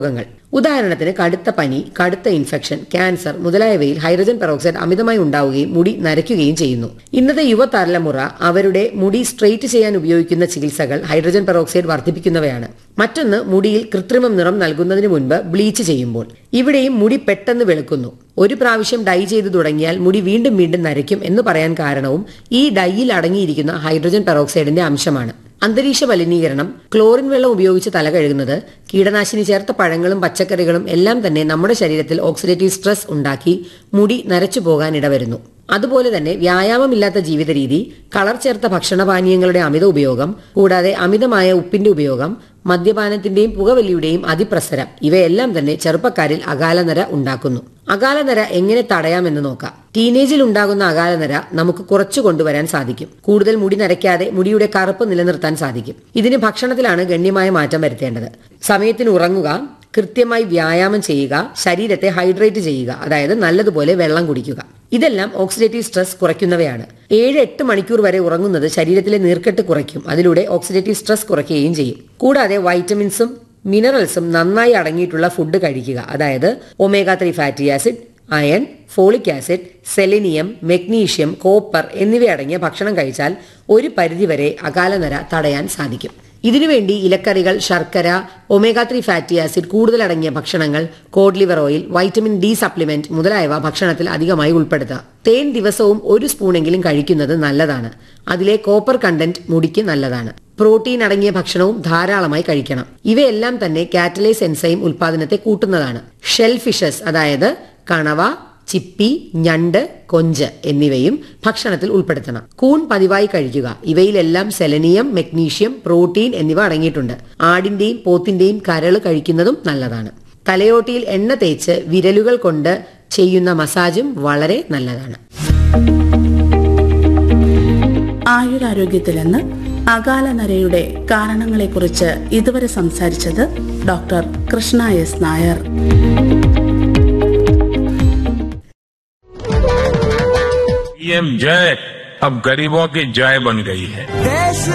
രോഗങ്ങൾ ഉദാഹരണത്തിന് കടുത്ത പനി കടുത്ത ഇൻഫെക്ഷൻ ക്യാൻസർ മുതലായവയിൽ ഹൈഡ്രജൻ പെറോക്സൈഡ് അമിതമായി ഉണ്ടാവുകയും മുടി നരയ്ക്കുകയും ചെയ്യുന്നു ഇന്നത്തെ യുവതലമുറ അവരുടെ മുടി സ്ട്രെയിറ്റ് ചെയ്യാൻ ഉപയോഗിക്കുന്ന ചികിത്സകൾ ഹൈഡ്രജൻ പെറോക്സൈഡ് വർദ്ധിപ്പിക്കുന്നവയാണ് മറ്റൊന്ന് മുടിയിൽ കൃത്രിമം നിറം നൽകുന്നതിന് മുൻപ് ബ്ലീച്ച് ചെയ്യുമ്പോൾ ഇവിടെയും മുടി പെട്ടെന്ന് വെളുക്കുന്നു ഒരു പ്രാവശ്യം ഡൈ ചെയ്തു തുടങ്ങിയാൽ മുടി വീണ്ടും വീണ്ടും നരയ്ക്കും എന്ന് പറയാൻ കാരണവും ഈ ഡൈയിൽ അടങ്ങിയിരിക്കുന്ന ഹൈഡ്രജൻ പെറോക്സൈഡിന്റെ അംശമാണ് അന്തരീക്ഷ മലിനീകരണം ക്ലോറിൻ വെള്ളം ഉപയോഗിച്ച് തല കഴുകുന്നത് കീടനാശിനി ചേർത്ത പഴങ്ങളും പച്ചക്കറികളും എല്ലാം തന്നെ നമ്മുടെ ശരീരത്തിൽ ഓക്സിഡേറ്റീവ് സ്ട്രെസ് ഉണ്ടാക്കി മുടി നരച്ചു പോകാൻ ഇടവരുന്നു അതുപോലെ തന്നെ വ്യായാമമില്ലാത്ത ജീവിത രീതി കളർ ചേർത്ത ഭക്ഷണപാനീയങ്ങളുടെ അമിത ഉപയോഗം കൂടാതെ അമിതമായ ഉപ്പിന്റെ ഉപയോഗം മദ്യപാനത്തിന്റെയും പുകവലിയുടെയും അതിപ്രസരം ഇവയെല്ലാം തന്നെ ചെറുപ്പക്കാരിൽ അകാലനര ഉണ്ടാക്കുന്നു അകാലനര എങ്ങനെ തടയാമെന്ന് നോക്കാം ടീനേജിൽ ഉണ്ടാകുന്ന അകാലനര നമുക്ക് കുറച്ചു കൊണ്ടുവരാൻ സാധിക്കും കൂടുതൽ മുടി നരയ്ക്കാതെ മുടിയുടെ കറുപ്പ് നിലനിർത്താൻ സാധിക്കും ഇതിന് ഭക്ഷണത്തിലാണ് ഗണ്യമായ മാറ്റം വരുത്തേണ്ടത് സമയത്തിന് ഉറങ്ങുക കൃത്യമായി വ്യായാമം ചെയ്യുക ശരീരത്തെ ഹൈഡ്രേറ്റ് ചെയ്യുക അതായത് നല്ലതുപോലെ വെള്ളം കുടിക്കുക ഇതെല്ലാം ഓക്സിഡേറ്റീവ് സ്ട്രെസ് കുറയ്ക്കുന്നവയാണ് ഏഴ് എട്ട് മണിക്കൂർ വരെ ഉറങ്ങുന്നത് ശരീരത്തിലെ നീർക്കെട്ട് കുറയ്ക്കും അതിലൂടെ ഓക്സിഡേറ്റീവ് സ്ട്രെസ് കുറയ്ക്കുകയും ചെയ്യും കൂടാതെ വൈറ്റമിൻസും മിനറൽസും നന്നായി അടങ്ങിയിട്ടുള്ള ഫുഡ് കഴിക്കുക അതായത് omega three fatty acid iron folic acid selenium magnesium copper എന്നിവയടങ്ങിയ ഭക്ഷണം കഴിച്ചാൽ ഒരു പരിധിവരെ അകാലനര തടയാൻ സാധിക്കും ഇതിനുവേണ്ടി ഇലക്കറികൾ ശർക്കര ഒമേഗ ത്രീ ഫാറ്റി ആസിഡ് കൂടുതൽ അടങ്ങിയ ഭക്ഷണങ്ങൾ cod liver oil vitamin D supplement മുതലായവ ഭക്ഷണത്തിൽ അധികമായി ഉൾപ്പെടുത്തുക തേൻ ദിവസവും ഒരു സ്പൂണെങ്കിലും കഴിക്കുന്നത് നല്ലതാണ് അതിലെ കോപ്പർ കണ്ടന്റ് മുടിക്ക് നല്ലതാണ് പ്രോട്ടീൻ അടങ്ങിയ ഭക്ഷണവും ധാരാളമായി കഴിക്കണം ഇവയെല്ലാം തന്നെ കാറ്റലൈസ് എൻസൈം ഉൽപാദനത്തെ കൂട്ടുന്നതാണ് ഷെൽ ഫിഷസ് അതായത് കണവ ചിപ്പി ഞണ്ട് കൊഞ്ച് എന്നിവയും ഭക്ഷണത്തിൽ ഉൾപ്പെടുത്തണം കൂൺ പതിവായി കഴിക്കുക ഇവയിലെല്ലാം സെലനിയം മെഗ്നീഷ്യം പ്രോട്ടീൻ എന്നിവ അടങ്ങിയിട്ടുണ്ട് ആടിന്റെയും പോത്തിന്റെയും കരള് കഴിക്കുന്നതും നല്ലതാണ് തലയോട്ടിയിൽ എണ്ണ തേച്ച് വിരലുകൾ കൊണ്ട് ചെയ്യുന്ന മസാജും വളരെ നല്ലതാണ് ആയുരാരോഗ്യത്തിലെന്ന് അകാല നരയുടെ കാരണങ്ങളെക്കുറിച്ച് ഇതുവരെ സംസാരിച്ചത് doctor Krishna S Nair PM जय अब गरीबों की जय बन गई है